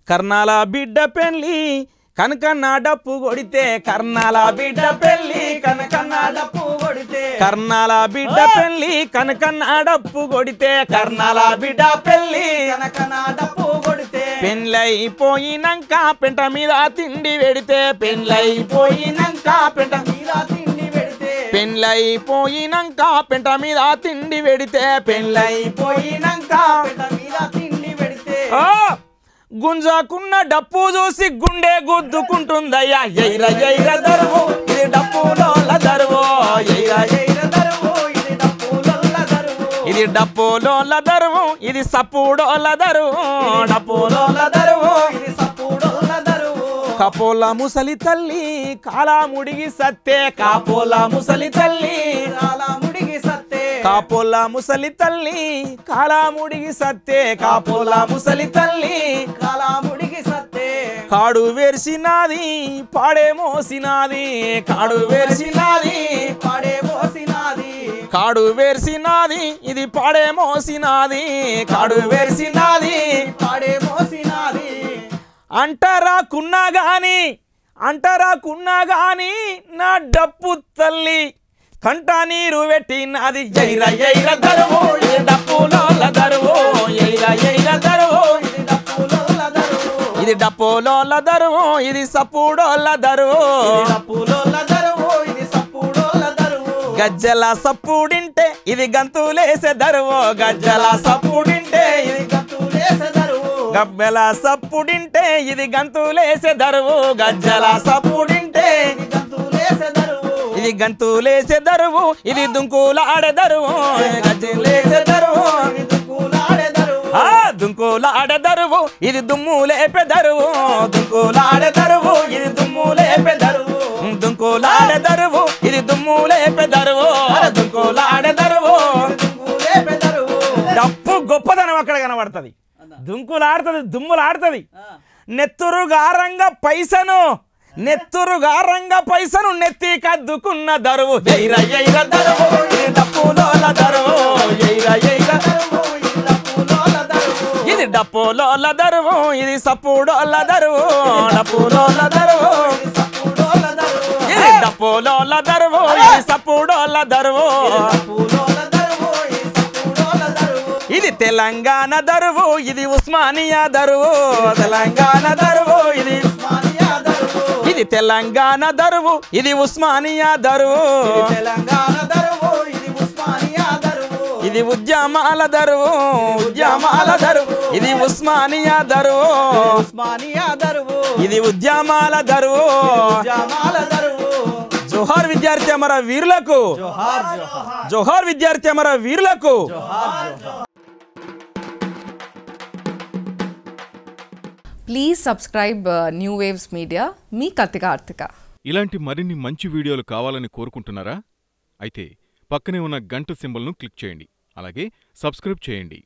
కర్ణాల బిడ్డ పెళ్ళి కనకన్న డప్పు కొడితే కర్ణాల బిడ్డ పెళ్ళి కనకన్న డప్పు కొడితే కర్ణాల బిడ్డ పెళ్ళి కనకన్న డప్పు కొడితే కర్ణాల బిడ్డ పెళ్ళి కనకన డప్పు కొడితే పెళ్ళైపోయినాక పెంట మీద తిండి పెడితే పెళ్ళైపోయినాక పెంట మీద తిండి పెడితే పెళ్ళైపోయినాక పెంట మీద తిండి పెడితే పెళ్ళైపోయినాక పెంట మీద తిండి పెడితే ఆ! గుంజాకున్న డప్పు చూసి గుండె గుద్దుకుంటుందయ్యా ఎయిర ఎయిర దరువు ఇది డప్పులోల దరువు ఎయిర ఎయిర ఎయిర దరువు ఇది డప్పులల్ల దరువు ఇది డప్పులోల దరువు ఇది సప్పుడోల దరువు డప్పులోల దరువు ఇది సప్పుడోల దరువు కపోల ముసలి తల్లి కాలా ముడిగి సత్తే కాపోల ముసలి తల్లి చాలా ముడిగి సత్తే కాపోల ముసలి తల్లి కాలా ముడిగి సత్తే కాపోల ముసలి తల్లి కాలా ముడిగి సత్తే కాడు వేర్సినాది పాడే మోసినాది కాడు వేర్సినాది పాడే పోసినాది కాడు వేర్సినాది ఇది పాడే మోసినాది కాడు వేర్సినాది పాడే పోసినాది అంటరాకున్నా గాని అంటరాకున్నా గాని నా డప్పు తల్లి కంట నీరు పెట్టినది ఎయిర ఎయిర దరువు ఇది డప్పులోల దరువు ఎయిర ఎయిర దరువు ఇది డప్పులల్ల దరువు ఇది డప్పులోల దరువు ఇది సప్పుడోల దరువు ఇది డప్పులోల దరువు ఇది సప్పుడోల దరువు గజ్జల సప్పుడింటే ఇది గంతులేసే దరువు గజ్జల సప్పుడింటే ఇది ఇది గంతులేసే దరువు గబ్బెల సప్పుడింటే ఇది గంతులేసే దరువు గజ్జల సప్పుడింటే ఇది గంతులేసే దరువు ఇది గంతులేసే దరువు ఇది దుంకులాడే దరువు గజ్జలేసే దరువు ఇది దుక్కులాడే దరువు ఆ దుంకులాడే దరువు ఇది దుమ్ము లేపే దరువు దుంకులాడే దరువు ఇది దుమ్ము లేపే దరువు దుంకులాడే దరువు ఇది దుమ్ము లేపే దరువు దుంకులాడే దరువు దుక్కులేపే దరువు డప్పు గొప్పదనం అక్కడ కనబడుతుంది దుంకులాడుతుంది దుమ్ములాడుతుంది ఆ, నెత్తురు గారంగ పైసను నెత్తురు గారంగ పైసను నెత్తి కద్దుకున్న దరువు ఎయిర ఎయిర దరువు ఇది డప్పులోల దరువు ఎయిర ఎయిర దరువు ఇది డప్పులోల దరువు ఇది డప్పులోల దరువు ఇది సప్పుడోల దరువు డప్పులోల దరువు ఇది సప్పుడోల దరువు ఇది డప్పులోల దరువు ఇది సప్పుడోల దరువు డప్పులోల దరువు ఇది సప్పుడోల దరువు ఇది తెలంగాణ దరువు ఇది ఉస్మానియా దరువు తెలంగాణ దరువు ఇది ఉస్మానియా దరువు ఇది తెలంగాణ దరువు ఇది ఉస్మానియా దరువు తెలంగాణ దరువు ఇది ఉస్మానియా దరువు ఇది ఉద్యమాల దరువు ఉద్యమాల దరువు ఇది ఉస్మానియా దరువు ఉస్మానియా దరువు ఇది ఉద్యమాల దరువు జమాల దరువు జోహార్ విద్యార్థి అమర వీరులకు జోహార్ జోహార్ జోహార్ విద్యార్థి అమర వీరులకు జోహార్ జోహార్ please subscribe new waves media మీ కత్తి కార్తిక ఇలాంటి మరిన్ని మంచి వీడియోలు కావాలని కోరుకుంటున్నారా అయితే పక్కనే ఉన్న గంట సింబల్ను క్లిక్ చేయండి అలాగే సబ్స్క్రైబ్ చేయండి